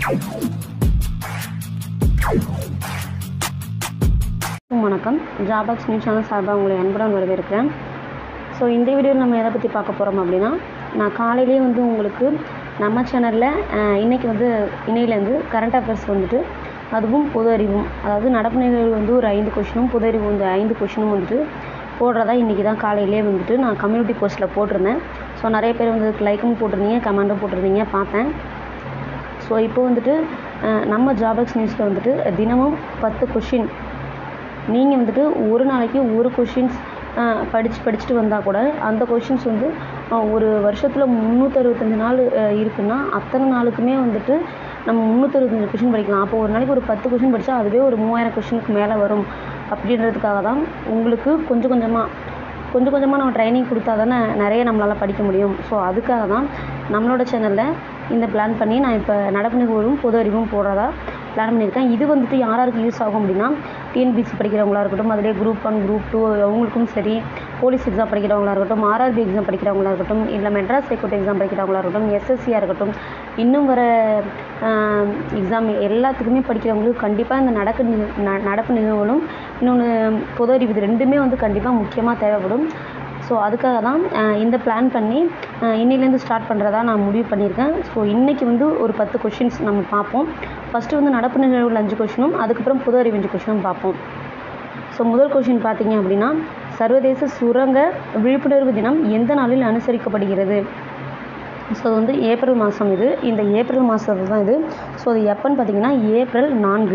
வணக்கம் ஜாபாக்ஸ் news channel சார்பாக உங்களை அன்புடன் வரவேற்கிறேன் ஸோ இந்த வீடியோவில் நம்ம எதை பற்றி பார்க்க போகிறோம் அப்படின்னா நான் காலையிலேயே வந்து உங்களுக்கு நம்ம சேனலில் இன்றைக்கி வந்து இன்னையிலேருந்து கரண்ட் அஃபேர்ஸ் வந்துட்டு அதுவும் பொது அறிவும் அதாவது நடப்பு நிகழ்வு வந்து ஒரு ஐந்து கொஷினும் பொது அறிவு வந்து ஐந்து கொஷினும் வந்துட்டு போடுறதா இன்றைக்கி தான் காலையிலேயே வந்துட்டு நான் கம்யூனிட்டி போஸ்ட்டில் போட்டிருந்தேன் ஸோ நிறைய பேர் வந்து லைக்கும் போட்டிருந்தீங்க கமெண்ட்டும் போட்டிருந்தீங்க பார்த்தேன் ஸோ இப்போ வந்துட்டு அஹ், நம்ம ஜாபக்ஸ் நியூஸில் வந்துட்டு தினமும் பத்து கொஷின் நீங்கள் வந்துட்டு ஒரு நாளைக்கு ஒரு கொஷின்ஸ் படித்து படிச்சுட்டு வந்தால் கூட அந்த கொஷின்ஸ் வந்து அஹ், ஒரு வருஷத்தில் முந்நூற்றறுபத்தஞ்சு நாள் அஹ், இருக்குன்னா அத்தனை நாளுக்குமே வந்துட்டு நம்ம முந்நூற்றறுபத்தஞ்சு கொஷின் படிக்கலாம் அப்போ ஒரு நாளைக்கு ஒரு பத்து கொஷின் படித்தா அதுவே ஒரு மூவாயிரம் கொஷினுக்கு மேலே வரும் அப்படின்றதுக்காக தான் உங்களுக்கு கொஞ்சம் கொஞ்சமாக கொஞ்சம் கொஞ்சமாக நம்ம ட்ரைனிங் கொடுத்தா தானே நிறைய நம்மளால் படிக்க முடியும் ஸோ அதுக்காக தான் நம்மளோட சேனலில் இந்த பிளான் பண்ணி நான் இப்போ நடப்பு நிகழ்வும் பொது அறிவும் போடுறதா பிளான் பண்ணியிருக்கேன் இது வந்துட்டு யார் யாருக்கு யூஸ் ஆகும் அப்படின்னா டிஎன்பிசி படிக்கிறவங்களா இருக்கட்டும் அதிலே குரூப் ஒன் குரூப் டூ அவங்களுக்கும் சரி போலீஸ் எக்ஸாம் படிக்கிறவங்களா இருக்கட்டும் ஆர்ஆர்பி எக்ஸாம் படிக்கிறவங்களா இருக்கட்டும் இல்லை மெட்ராஸ் ஹைகோர்ட் எக்ஸாம் படிக்கிறவங்களா இருக்கட்டும் எஸ்எஸ்சியாக இருக்கட்டும் இன்னும் வர எக்ஸாம் எல்லாத்துக்குமே படிக்கிறவங்களுக்கு கண்டிப்பாக இந்த நடக்கு நிக- ந- நடப்பு நிகழ்வுகளும் இன்னொன்று பொது அறிவு இது ரெண்டுமே வந்து கண்டிப்பாக முக்கியமாக தேவைப்படும் ஸோ அதுக்காக தான் அஹ், இந்த பிளான் பண்ணி அஹ், இன்னையிலேருந்து ஸ்டார்ட் பண்ணுறதா நான் முடிவு பண்ணியிருக்கேன் ஸோ இன்றைக்கி வந்து ஒரு பத்து கொஷின்ஸ் நம்ம பார்ப்போம் ஃபஸ்ட்டு வந்து நடப்பு நிகழ்வுகள் அஞ்சு கொஷினும் அதுக்கப்புறம் பொது அறிவு அஞ்சு கொஷினும் பார்ப்போம் ஸோ முதல் கொஷின் பார்த்தீங்க அப்படின்னா சர்வதேச சுரங்க விழிப்புணர்வு தினம் எந்த நாளில் அனுசரிக்கப்படுகிறது ஸோ அது வந்து ஏப்ரல் மாதம் இது இந்த ஏப்ரல் மாதத்துல தான் இது ஸோ அது எப்போன்னு பார்த்தீங்கன்னா ஏப்ரல் நான்கு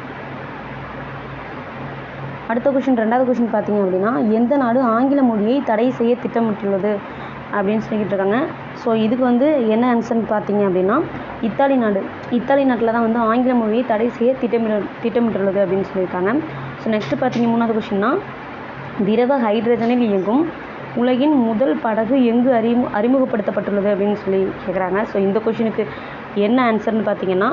அடுத்த கொஷின் ரெண்டாவது கொஷின் பார்த்தீங்க அப்படின்னா எந்த நாடு ஆங்கில மொழியை தடை செய்ய திட்டமிட்டுள்ளது அப்படின்னு சொல்லிக்கிட்டு இருக்காங்க ஸோ இதுக்கு வந்து என்ன ஆன்சர்னு பார்த்தீங்க அப்படின்னா இத்தாலி நாடு இத்தாலி நாட்டில் தான் வந்து ஆங்கில மொழியை தடை செய்ய திட்டமிட திட்டமிட்டுள்ளது அப்படின்னு சொல்லியிருக்காங்க ஸோ நெக்ஸ்ட் பார்த்தீங்க மூணாவது கொஷின்னா திரவ ஹைட்ரஜனில் இயங்கும் உலகின் முதல் படகு எங்கு அறிமு அறிமுகப்படுத்தப்பட்டுள்ளது அப்படின்னு சொல்லி கேட்குறாங்க ஸோ இந்த கொஷினுக்கு என்ன ஆன்சர்னு பார்த்தீங்கன்னா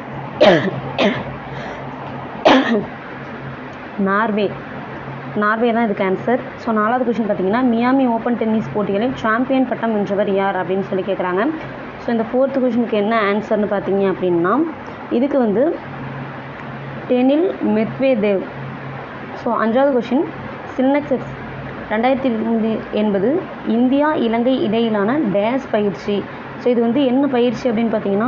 நார்வே நார்வே தான் இதுக்கு ஆன்சர் ஸோ நாலாவது கொஷின் பார்த்தீங்கன்னா மியாமி ஓப்பன் டென்னிஸ் போட்டிகளில் சாம்பியன் பட்டம் வென்றவர் யார் அப்படின்னு சொல்லி கேட்குறாங்க ஸோ இந்த ஃபோர்த்து கொஷினுக்கு என்ன ஆன்சர்னு பார்த்தீங்க அப்படின்னா இதுக்கு வந்து டெனில் மெத்வேதேவ் ஸோ அஞ்சாவது கொஷின் சில்னெக்ஸ் எக்ஸ் ரெண்டாயிரத்தி இருபது என்பது இந்தியா இலங்கை இடையிலான டேஸ் பயிற்சி ஸோ இது வந்து என்ன பயிற்சி அப்படின்னு பார்த்தீங்கன்னா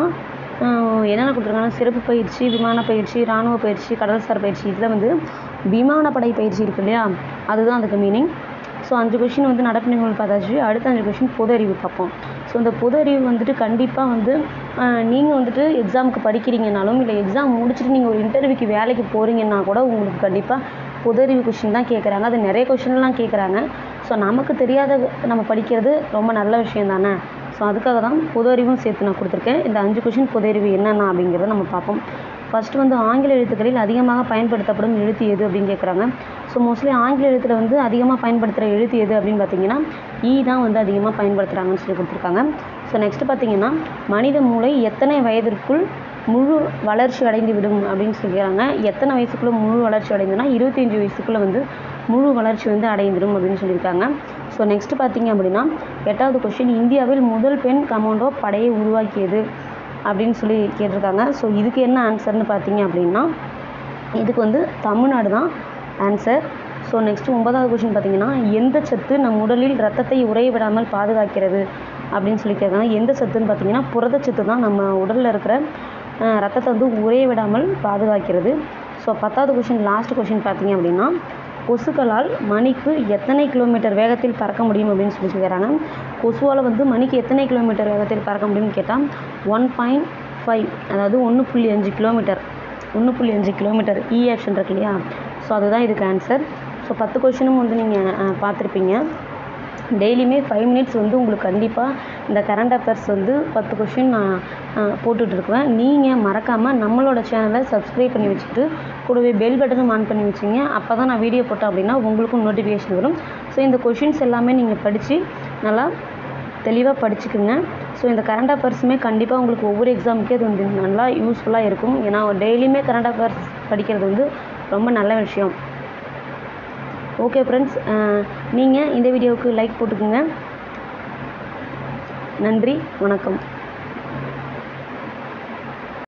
ஆஹ் என்னென்ன கொடுத்துருக்காங்கன்னா சிறப்பு பயிற்சி விமான பயிற்சி இராணுவ பயிற்சி கடல்சார் பயிற்சி இதில் வந்து விமானப்படை பயிற்சி இருக்கு இல்லையா அதுதான் அதுக்கு மீனிங் ஸோ அஞ்சு கொஷின் வந்து நடப்பு நிகழ்வு பார்த்தாச்சு அடுத்த அஞ்சு கொஷின் பொது அறிவு பார்ப்போம் ஸோ இந்த பொது அறிவு வந்துட்டு கண்டிப்பாக வந்து நீங்கள் வந்துட்டு எக்ஸாமுக்கு படிக்கிறீங்கனாலும் இல்லை எக்ஸாம் முடிச்சுட்டு நீங்கள் ஒரு இன்டர்வியூக்கு வேலைக்கு போகிறீங்கன்னா கூட உங்களுக்கு கண்டிப்பாக பொது அறிவு கொஷின் தான் கேட்குறாங்க அது நிறைய கொஷின்லாம் கேட்குறாங்க ஸோ நமக்கு தெரியாத நம்ம படிக்கிறது ரொம்ப நல்ல விஷயம் தானே ஸோ அதுக்காக தான் பொது அறிவும் சேர்த்து நான் கொடுத்துருக்கேன் இந்த அஞ்சு கொஷின் பொது அறிவு என்னென்ன அப்படிங்கிறத நம்ம பார்ப்போம் ஃபர்ஸ்ட் வந்து ஆங்கில எழுத்துக்களில் அதிகமாக பயன்படுத்தப்படும் எழுத்து எது அப்படின்னு கேட்குறாங்க ஸோ மோஸ்ட்லி ஆங்கில எழுத்தில் வந்து அதிகமாக பயன்படுத்துகிற எழுத்து எது அப்படின்னு பார்த்தீங்கன்னா ஈ தான் வந்து அதிகமாக பயன்படுத்துகிறாங்கன்னு சொல்லி கொடுத்துருக்காங்க ஸோ நெக்ஸ்ட் பார்த்தீங்கன்னா மனித மூளை எத்தனை வயதிற்குள் முழு வளர்ச்சி அடைந்து விடும் அப்படின்னு சொல்லிக்கிறாங்க எத்தனை வயசுக்குள்ளே முழு வளர்ச்சி அடைந்துன்னா இருபத்தஞ்சி வயசுக்குள்ளே வந்து முழு வளர்ச்சி வந்து அடைந்துடும் அப்படின்னு சொல்லியிருக்காங்க ஸோ நெக்ஸ்ட் பார்த்தீங்க அப்படின்னா எட்டாவது கொஸ்டின் இந்தியாவில் முதல் பெண் கமாண்டோ படையை உருவாக்கியது அப்படின்னு சொல்லி கேட்டிருக்காங்க ஸோ இதுக்கு என்ன ஆன்சர்னு பார்த்தீங்க அப்படின்னா இதுக்கு வந்து தமிழ்நாடு தான் ஆன்சர் ஸோ நெக்ஸ்ட் ஒன்பதாவது கொஷின் பார்த்தீங்கன்னா எந்த சத்து நம் உடலில் ரத்தத்தை உறைய விடாமல் பாதுகாக்கிறது அப்படின்னு சொல்லி கேட்குறாங்க எந்த சத்துன்னு பார்த்தீங்கன்னா புரதச்சத்து தான் நம்ம உடலில் இருக்கிற அஹ், ரத்தத்தை வந்து உறைய விடாமல் பாதுகாக்கிறது ஸோ பத்தாவது கொஷின் லாஸ்ட் கொஷின் பார்த்தீங்க அப்படின்னா கொசுக்களால் மணிக்கு எத்தனை கிலோமீட்டர் வேகத்தில் பறக்க முடியும் அப்படின்னு சொல்லி கேட்குறாங்க கொசுவால் வந்து மணிக்கு எத்தனை கிலோமீட்டர் வேகத்தில் பறக்க முடியும்னு கேட்டால் ஒன் பாயிண்ட் ஃபைவ் அதாவது ஒன்று புள்ளி அஞ்சு கிலோமீட்டர் ஒன்று புள்ளி அஞ்சு கிலோமீட்டர் இ ஆப்ஷன் இருக்கு இல்லையா ஸோ அதுதான் இதுக்கு ஆன்சர் ஸோ பத்து கொஷினும் வந்து நீங்கள் பார்த்துருப்பீங்க டெய்லியுமே ஃபைவ் மினிட்ஸ் வந்து உங்களுக்கு கண்டிப்பாக இந்த கரண்ட் அஃபேர்ஸ் வந்து பத்து கொஷின் நான் போட்டுட்ருக்குவேன் நீங்கள் மறக்காமல் நம்மளோட சேனலை சப்ஸ்கிரைப் பண்ணி வச்சுட்டு கூடவே பெல் பட்டனும் ஆன் பண்ணி வச்சிங்க அப்போ தான் நான் வீடியோ போட்டேன் அப்படின்னா உங்களுக்கும் நோட்டிஃபிகேஷன் வரும் ஸோ இந்த கொஷின்ஸ் எல்லாமே நீங்கள் படித்து நல்லா தெளிவாக படிச்சுக்குங்க ஸோ இந்த கரண்ட் அஃபேர்ஸுமே கண்டிப்பாக உங்களுக்கு ஒவ்வொரு எக்ஸாமுக்கே அது வந்து நல்லா யூஸ்ஃபுல்லாக இருக்கும் ஏன்னா டெய்லியுமே கரண்ட் அஃபேர்ஸ் படிக்கிறது வந்து ரொம்ப நல்ல விஷயம் ஓகே ஃப்ரெண்ட்ஸ் நீங்கள் இந்த வீடியோவுக்கு லைக் போட்டுக்கோங்க நன்றி வணக்கம்